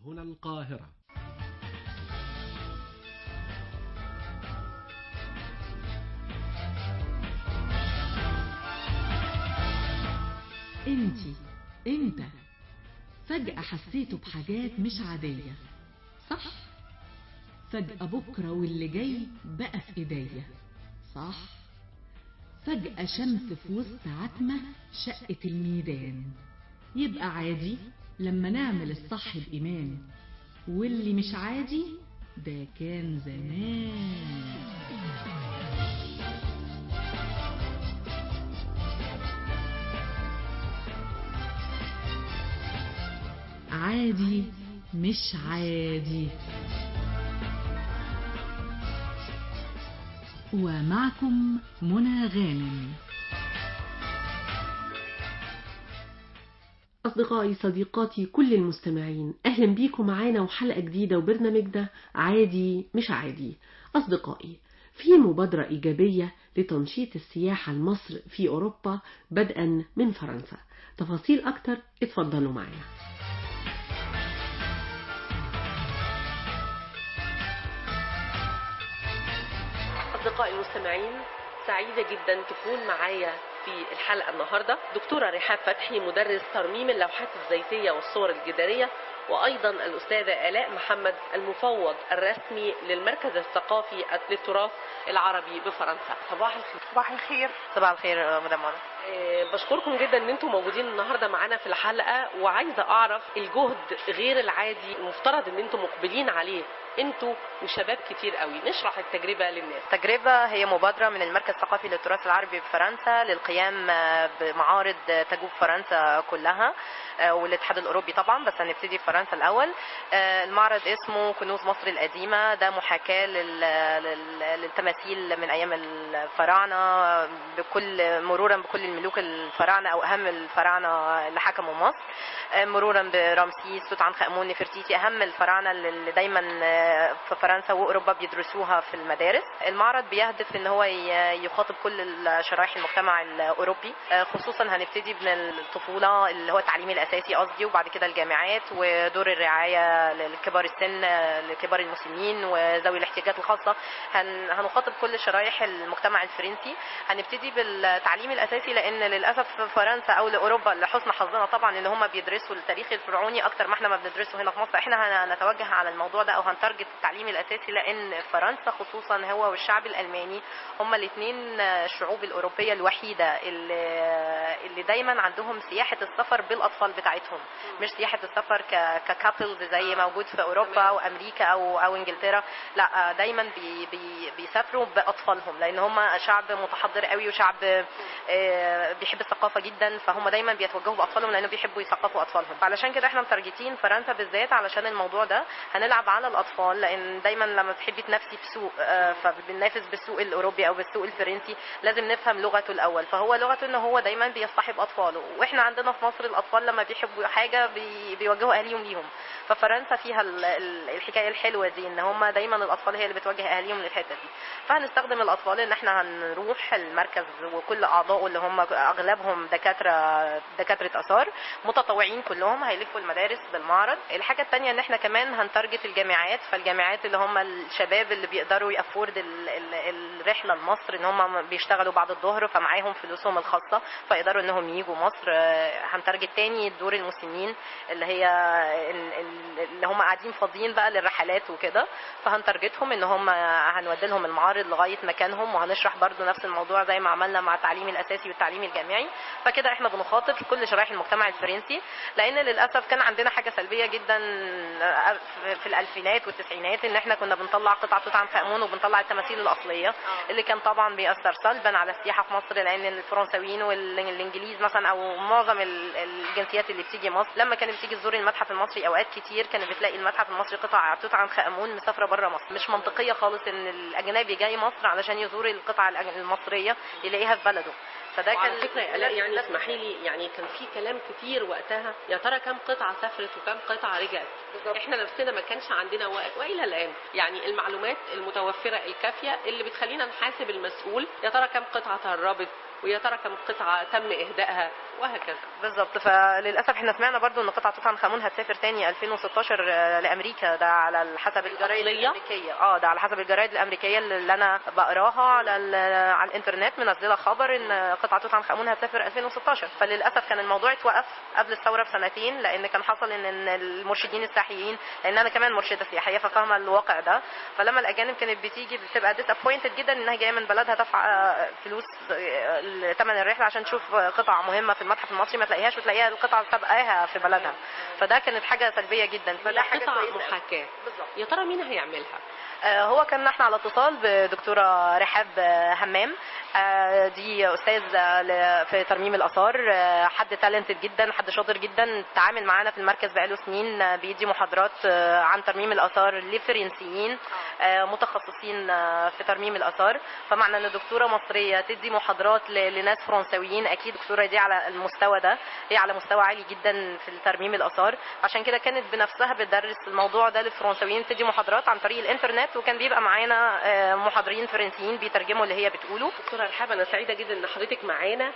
هنا القاهرة انتي انت فجأة حسيتوا بحاجات مش عادية صح فجأة بكرة واللي جاي بقى في ايديا صح فجأة شمس في وسط عتمة شقت الميدان يبقى عادي لما نعمل الصح بإيمان واللي مش عادي ده كان زمان عادي مش عادي ومعكم منى غانم أصدقائي صديقاتي كل المستمعين أهلا بيكم معانا وحلقة جديدة وبرنامجنا عادي مش عادي أصدقائي في مبادرة إيجابية لتنشيط السياحة لمصر في أوروبا بدءا من فرنسا تفاصيل أكتر اتفضلوا معايا أصدقائي المستمعين سعيدة جدا تكون معايا في الحلقة النهاردة دكتورة رحاب فتحي مدرس ترميم اللوحات الزيتية والصور الجدارية وأيضا الأستاذة آلاء محمد المفوض الرسمي للمركز الثقافي للتراث العربي بفرنسا صباح الخير صباح الخير صباح الخير مدام منى آه، بشكركم جدا ان انتم موجودين النهارده معانا في الحلقه وعايزه اعرف الجهد غير العادي المفترض ان انتم مقبلين عليه انتوا وشباب كتير قوي نشرح التجربه للناس تجربة هي مبادرة من المركز الثقافي للتراث العربي بفرنسا للقيام بمعارض تجوب فرنسا كلها آه، والاتحاد الأوروبي طبعا بس هنبتدي بفرنسا الأول آه، المعرض اسمه كنوز مصر القديمة ده محاكاة لل- لل- للتماثيل من أيام الفراعنة بكل مرورا بكل الملوك الفراعنة أو أهم الفراعنة اللي حكموا مصر آه، مرورا برمسيس توت عنخ آمون نفرتيتي أهم الفراعنة اللي دايما آه، في فرنسا وأوروبا بيدرسوها في المدارس المعرض بيهدف ان هو ي- يخاطب كل شرائح المجتمع الاوروبي آه، خصوصا هنبتدي من الطفوله اللي هو التعليم الاساسي قصدي وبعد كده الجامعات ودور الرعايه لكبار السن آه، لكبار المسنين وذوي الاحتياجات الخاصه هن- هنخاطب كل شرائح المجتمع الفرنسي هنبتدي بالتعليم الاساسي لان للاسف في فرنسا او لاوروبا لحسن حظنا طبعا ان هم بيدرسوا التاريخ الفرعوني اكتر ما احنا ما بندرسه هنا في مصر احنا هنتوجه على الموضوع ده او هنتارجت التعليم الاساسي لان فرنسا خصوصا هو والشعب الالماني هم الاثنين الشعوب الاوروبيه الوحيده اللي, اللي دايما عندهم سياحه السفر بالاطفال بتاعتهم مش سياحه السفر ككابلز زي موجود في اوروبا او امريكا او او انجلترا لا دايما بي بي بيسافروا باطفالهم لان هم شعب متحضر قوي وشعب آه، بيحب الثقافه جدا فهم دايما بيتوجهوا باطفالهم لانه بيحبوا يثقفوا اطفالهم علشان كده احنا متارجتين فرنسا بالذات علشان الموضوع ده هنلعب على الاطفال لان دايما لما بتحبي تنافسي في سوق آه، فبننافس بالسوق الاوروبي او بالسوق الفرنسي لازم نفهم لغته الاول فهو لغته ان هو دايما بيصطحب اطفاله واحنا عندنا في مصر الاطفال لما بيحبوا حاجه بي- بيوجهوا اهاليهم ليهم ففرنسا فيها ال- ال- الحكايه الحلوه دي ان هم دايما الاطفال هي اللي بتوجه اهاليهم للحته دي فهنستخدم الاطفال ان احنا هنروح المركز وكل اعضائه اللي هم اغلبهم دكاتره دكاتره اثار متطوعين كلهم هيلفوا المدارس بالمعرض الحاجه الثانيه ان احنا كمان هنتارجت الجامعات فالجامعات اللي هم الشباب اللي بيقدروا يافورد ال- ال- الرحله لمصر ان هم بيشتغلوا بعد الظهر فمعاهم فلوسهم الخاصه فيقدروا انهم يجوا مصر آه، هنتارجت تاني دور المسنين اللي هي ال- ال- اللي هم قاعدين فاضيين بقى للرحلات وكده فهنتارجتهم ان هم هنودي لهم المعارض لغايه مكانهم وهنشرح برضو نفس الموضوع زي ما عملنا مع التعليم الاساسي والتعليم الجامعي فكده احنا بنخاطب كل شرائح المجتمع الفرنسي لان للاسف كان عندنا حاجه سلبيه جدا في الالفينات والتسعينات ان احنا كنا بنطلع قطع توت عنخ امون وبنطلع التماثيل الاصليه اللي كان طبعا بيأثر سلبا على السياحه في مصر لان الفرنساويين والانجليز مثلا او معظم ال- الجنسيات اللي بتيجي مصر لما كانت بتيجي تزور المتحف المصري اوقات كتير كانت بتلاقي المتحف المصري قطع توت عنخ امون مسافره بره مصر مش منطقيه خالص ان الاجنبي جاي مصر علشان يزور القطع الأج- المصريه يلاقيها في بلده فده وعلى كان فكره يا الاء يعني اسمحي لي يعني كان في كلام كتير وقتها يا ترى كم قطعه سافرت وكم قطعه رجعت بالظبط. احنا نفسنا ما كانش عندنا وقت والى الان يعني المعلومات المتوفره الكافيه اللي بتخلينا نحاسب المسؤول يا ترى كم قطعه تهربت ويا ترى كم قطعه تم اهدائها وهكذا بالظبط فللاسف احنا سمعنا برضو ان قطعه توت عنخ امون هتسافر تاني 2016 آه، لامريكا ده على حسب الجرايد الأصلية؟ الامريكيه اه ده على حسب الجرايد الامريكيه اللي انا بقراها على ال- على الانترنت منزله خبر ان قطعه توت عنخ امون هتسافر 2016 فللاسف كان الموضوع اتوقف قبل الثوره بسنتين لان كان حصل ان إن المرشدين السياحيين لان انا كمان مرشده سياحيه ففاهمه الواقع ده فلما الاجانب كانت بتيجي بتبقى ديسابوينتد جدا انها جايه من بلدها دافعه آه، فلوس آه، ثمن الرحله عشان تشوف قطع مهمه في المتحف المصري ما تلاقيهاش وتلاقيها القطعه سابقاها في بلدها فده كانت حاجه سلبيه جدا فده حاجه قطع كويسة. محاكاه بالظبط يا ترى مين هيعملها آه، هو كان احنا على اتصال بدكتوره رحاب آه، همام آه، دي استاذ ل- في ترميم الاثار آه، حد تالنتد جدا حد شاطر جدا تعامل معانا في المركز بقاله سنين آه، بيدي محاضرات آه، عن ترميم الاثار لفرنسيين آه، متخصصين آه، في ترميم الاثار فمعنى ان دكتوره مصريه تدي محاضرات ل- لناس فرنساويين اكيد الدكتوره دي على المستوى ده هي على مستوى عالي جدا في ترميم الاثار عشان كده كانت بنفسها بتدرس الموضوع ده للفرنساويين بتدي محاضرات عن طريق الانترنت وكان بيبقى معانا آه، محاضرين فرنسيين بيترجموا اللي هي بتقوله دكتوره رحاب انا سعيده جدا ان حضرتك معانا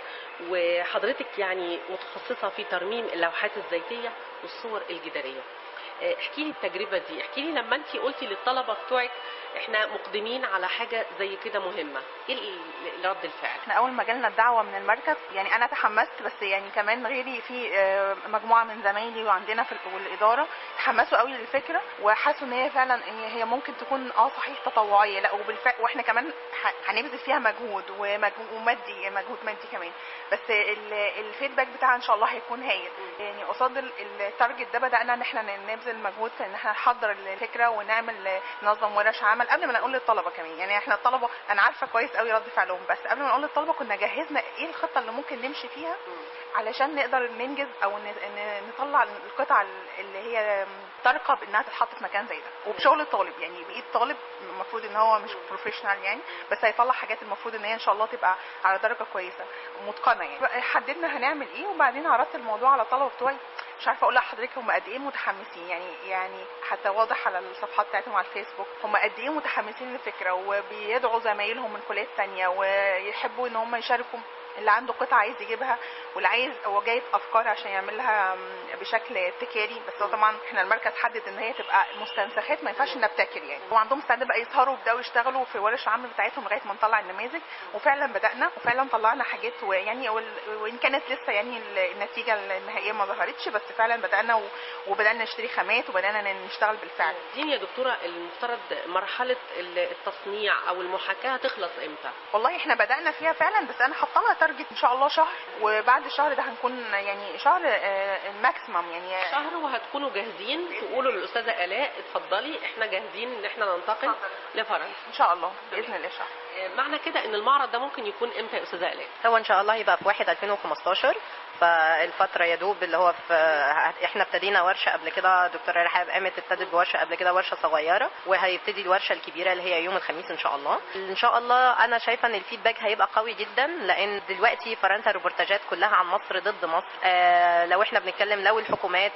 وحضرتك يعني متخصصه في ترميم اللوحات الزيتيه والصور الجداريه آه، احكي لي التجربه دي احكي لي لما انت قلتي للطلبه بتوعك احنا مقدمين على حاجه زي كده مهمه ايه ال- رد الفعل احنا اول ما جالنا الدعوه من المركز يعني انا تحمست بس يعني كمان غيري في آه، مجموعه من زمايلي وعندنا في ال- والاداره تحمسوا قوي للفكره وحسوا ان هي فعلا هي هي ممكن تكون اه صحيح تطوعيه لا وبالفعل واحنا كمان ح- هنبذل فيها مجهود ومجهود ومادي مجهود مادي كمان بس ال- الفيدباك بتاعها ان شاء الله هيكون هايل يعني قصاد ال- التارجت ده بدانا ان احنا نبذل مجهود في ان احنا نحضر الفكره ونعمل ننظم ورش عمل قبل ما نقول للطلبه كمان يعني احنا الطلبه انا عارفه كويس قوي رد فعلهم بس قبل ما نقول للطلبه كنا جهزنا ايه الخطه اللي ممكن نمشي فيها علشان نقدر ننجز او ن- ن- نطلع القطع اللي هي ترقب انها تتحط في مكان زي ده وبشغل الطالب يعني بايد طالب المفروض ان هو مش بروفيشنال يعني بس هيطلع حاجات المفروض ان هي ان شاء الله تبقى على درجه كويسه ومتقنه يعني بقى حددنا هنعمل ايه وبعدين عرضت الموضوع على الطلبه بتوعي مش عارفه اقول لحضرتك هم قد ايه متحمسين يعني يعني حتى واضح على الصفحات بتاعتهم على الفيسبوك هم قد ايه متحمسين للفكره وبيدعوا زمايلهم من كليات تانية ويحبوا ان هم يشاركوا اللي عنده قطعة عايز يجيبها واللي عايز هو جايب افكار عشان يعملها بشكل ابتكاري بس هو طبعا احنا المركز حدد ان هي تبقى مستنسخات ما ينفعش نبتكر يعني وعندهم استعداد بقى يسهروا ويبداوا يشتغلوا في ورش العمل بتاعتهم لغايه ما نطلع النماذج وفعلا بدانا وفعلا طلعنا حاجات ويعني وال- وان كانت لسه يعني النتيجه النهائيه ما ظهرتش بس فعلا بدانا و- وبدانا نشتري خامات وبدانا نشتغل بالفعل دي يا دكتوره المفترض مرحله التصنيع او المحاكاه تخلص امتى والله احنا بدأنا فيها فعلا بس انا حاطه لها تارجت ان شاء الله شهر وبعد الشهر ده هنكون يعني شهر الماكسيمم يعني شهر وهتكونوا جاهزين تقولوا للاستاذه الاء اتفضلي احنا جاهزين ان احنا ننتقل لفرنسا ان شاء الله باذن الله شهر آه، معنى كده ان المعرض ده ممكن يكون امتى يا استاذه الاء هو ان شاء الله هيبقى في 1 2015 فالفترة يا دوب اللي هو في احنا ابتدينا ورشة قبل كده دكتورة رحاب قامت ابتدت بورشة قبل كده ورشة صغيرة وهيبتدي الورشة الكبيرة اللي هي يوم الخميس ان شاء الله ان شاء الله انا شايفة ان الفيدباك هيبقى قوي جدا لان دلوقتي فرنسا الروبورتاجات كلها عن مصر ضد مصر آه لو احنا بنتكلم لو الحكومات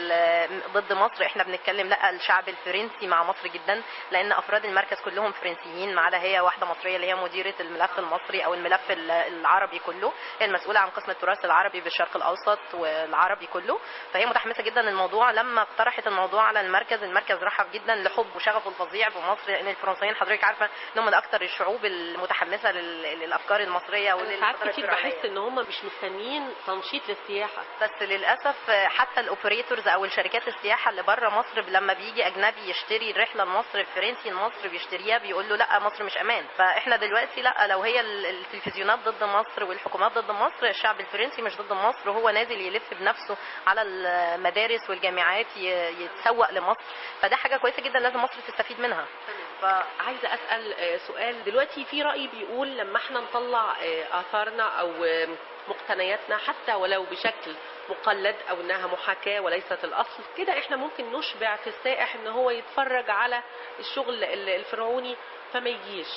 وال ضد مصر احنا بنتكلم لا الشعب الفرنسي مع مصر جدا لان افراد المركز كلهم فرنسيين ما عدا هي واحده مصريه اللي هي مديره الملف المصري او الملف ال- العربي كله هي المسؤوله عن قسم التراث العربي بالشرق الاوسط والعربي كله فهي متحمسه جدا للموضوع لما اقترحت الموضوع على المركز المركز رحب جدا لحب وشغفه الفظيع بمصر لان الفرنسيين حضرتك عارفه انهم من اكثر الشعوب المتحمسه لل- للافكار المصريه ساعات وللفترة كتير الفرعونية. بحس ان هم مش مستنيين تنشيط للسياحه بس للاسف حتى الاوبريتورز او الشركات السياحه اللي بره مصر لما بيجي اجنبي يشتري الرحله لمصر الفرنسي لمصر بيشتريها بيقول له لا مصر مش امان فاحنا دلوقتي لا لو هي ال- التلفزيونات ضد مصر والحكومات ضد مصر الشعب الفرنسي مش ضد مصر وهو نازل يلف بنفسه على المدارس والجامعات ي- يتسوق لمصر فده حاجه كويسه جدا لازم مصر تستفيد منها عايزه اسال آه، سؤال دلوقتي في راي بيقول لما احنا نطلع آه، اثارنا او آه، مقتنياتنا حتى ولو بشكل مقلد او انها محاكاه وليست الاصل كده احنا ممكن نشبع في السائح ان هو يتفرج على الشغل ال- الفرعوني فما يجيش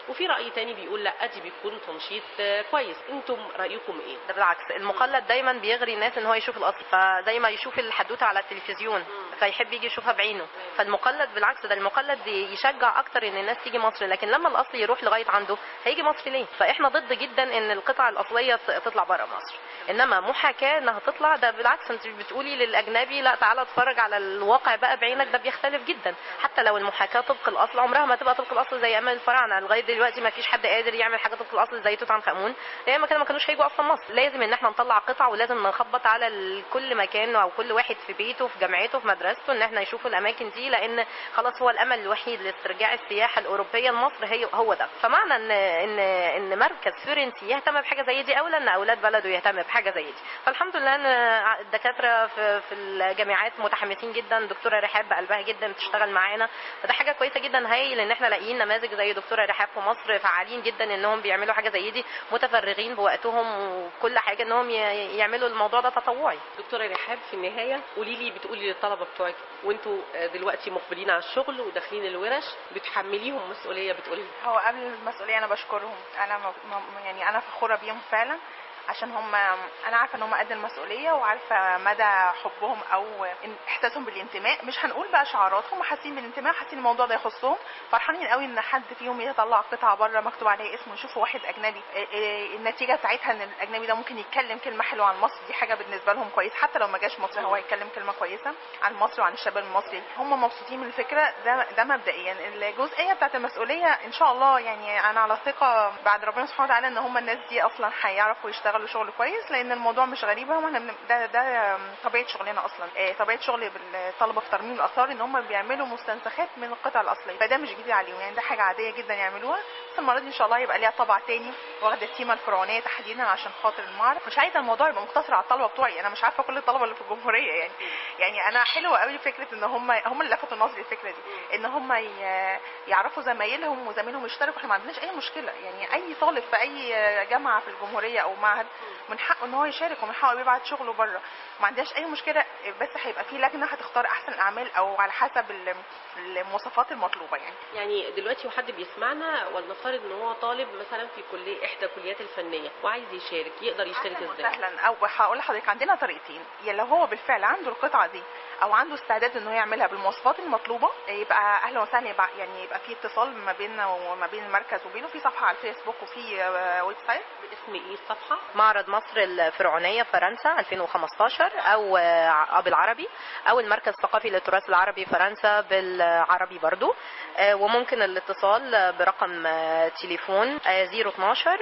وفي راي تاني بيقول لا دي بيكون تنشيط آه، كويس انتم رايكم ايه ده بالعكس المقلد دايما بيغري الناس ان هو يشوف الاصل فزي ما يشوف الحدوته على التلفزيون فيحب يجي يشوفها بعينه فالمقلد بالعكس ده المقلد يشجع اكتر ان الناس تيجي مصر لكن لما الاصل يروح لغايه عنده هيجي مصر ليه فاحنا ضد جدا ان القطع الاصليه ت- تطلع بره مصر انما محاكاه انها تطلع ده بالعكس انت بتقولي للاجنبي لا تعالى اتفرج على الواقع بقى بعينك ده بيختلف جدا حتى لو المحاكاه طبق الاصل عمرها ما تبقى طبق الاصل زي امال الفراعنه لغايه دلوقتي ما فيش حد قادر يعمل حاجه طبق الاصل زي توت عنخ امون لان ما كانوا ما كانوش هيجوا اصلا مصر لازم ان احنا نطلع قطع ولازم نخبط على ال- كل مكان او كل واحد في بيته في جامعته في مدرسته ان احنا يشوفوا الاماكن دي لان خلاص هو الامل الوحيد لاسترجاع السياحه الاوروبيه لمصر هي هو ده فمعنى ان ان ان مركز فرنسي يهتم بحاجه زي دي اولى ان اولاد بلده يهتم بحاجه زي دي فالحمد لله ان الدكاتره في في الجامعات متحمسين جدا دكتوره رحاب بقلبها جدا بتشتغل معانا فده حاجه كويسه جدا هايل ان احنا لاقيين نماذج زي دكتوره رحاب في مصر فعالين جدا انهم بيعملوا حاجه زي دي متفرغين بوقتهم وكل حاجه انهم ي- يعملوا الموضوع ده تطوعي دكتوره رحاب في النهايه قولي لي بتقولي للطلبه بتوعك وانتوا آه، دلوقتي مقبلين على الشغل وداخلين الورش بتحمليهم مسؤوليه بتقولي هو قبل المسؤوليه انا بشكرهم انا م... م... يعني انا فخوره بيهم فعلا عشان هم انا عارفه ان هم قد المسؤوليه وعارفه مدى حبهم او إن- احساسهم بالانتماء مش هنقول بقى شعارات هم حاسين بالانتماء حاسين الموضوع ده يخصهم فرحانين قوي ان حد فيهم يطلع قطعه بره مكتوب عليها اسمه يشوفوا واحد اجنبي إيه إيه النتيجه بتاعتها ان الاجنبي ده ممكن يتكلم كلمه حلوه عن مصر دي حاجه بالنسبه لهم كويس حتى لو ما جاش مصر هو يتكلم كلمه كويسه عن مصر وعن الشباب المصري هم مبسوطين من الفكره ده ده مبدئيا الجزئيه بتاعت المسؤوليه ان شاء الله يعني انا على ثقه بعد ربنا سبحانه وتعالى ان هم الناس دي اصلا هيعرفوا يشتغلوا شغل كويس لان الموضوع مش غريبه واحنا بن- ده ده طبيعه شغلنا اصلا آه، طبيعه شغل بالطلبه في ترميم الاثار ان هم بيعملوا مستنسخات من القطع الاصليه فده مش جديد عليهم يعني ده حاجه عاديه جدا يعملوها بس المره دي ان شاء الله يبقى ليها طبع تاني واخده التيمه الفرعونيه تحديدا عشان خاطر المعرض مش عايزه الموضوع يبقى مقتصر على الطلبه بتوعي انا مش عارفه كل الطلبه اللي في الجمهوريه يعني يعني انا حلوه قوي فكره ان هم هم اللي لفتوا نظري الفكره دي ان هم ي- يعرفوا زمايلهم وزمايلهم يشتركوا احنا ما عندناش اي مشكله يعني اي طالب في اي جامعه في الجمهوريه او معهد من حقه ان هو يشارك ومن حقه يبعت شغله بره ما عندناش اي مشكله بس هيبقى في لجنه هتختار احسن الاعمال او على حسب ال- المواصفات المطلوبه يعني يعني دلوقتي وحد بيسمعنا ولنفترض ان هو طالب مثلا في كليه احدى الكليات الفنيه وعايز يشارك يقدر يشترك أهلاً ازاي وسهلا او هقول لحضرتك عندنا طريقتين يا لو هو بالفعل عنده القطعه دي او عنده استعداد انه يعملها بالمواصفات المطلوبه يبقى اهلا وسهلا يبقى يعني يبقى في اتصال ما بيننا وما بين المركز وبينه في صفحه على الفيسبوك وفي آه، ويب سايت باسم ايه الصفحه معرض مصر الفرعونية فرنسا 2015 أو آه، بالعربي أو المركز الثقافي للتراث العربي فرنسا بالعربي برضو آه، وممكن الاتصال برقم آه، تليفون آه، 012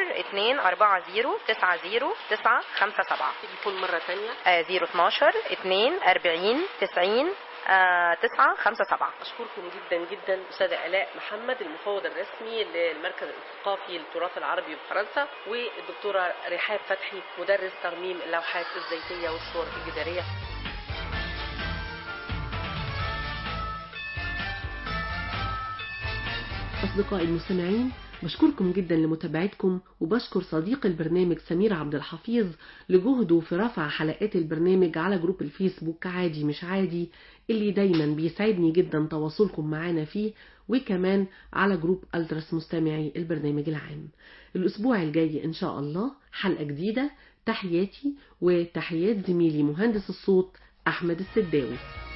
240 90 957 تليفون مره تانية آه، 012 2 40 90 9 5 7 أشكركم جدا جدا أستاذة آلاء محمد المفوض الرسمي للمركز الثقافي للتراث العربي بفرنسا والدكتورة رحاب فتحي مدرس ترميم اللوحات الزيتية والصور الجدارية أصدقائي المستمعين بشكركم جدا لمتابعتكم وبشكر صديق البرنامج سمير عبد الحفيظ لجهده في رفع حلقات البرنامج على جروب الفيسبوك عادي مش عادي اللي دايما بيسعدني جدا تواصلكم معانا فيه وكمان على جروب ألترس مستمعي البرنامج العام الأسبوع الجاي إن شاء الله حلقة جديدة تحياتي وتحيات زميلي مهندس الصوت أحمد السداوي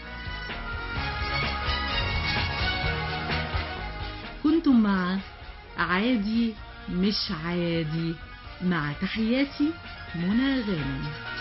كنتم مع عادي مش عادي مع تحياتي منى غانم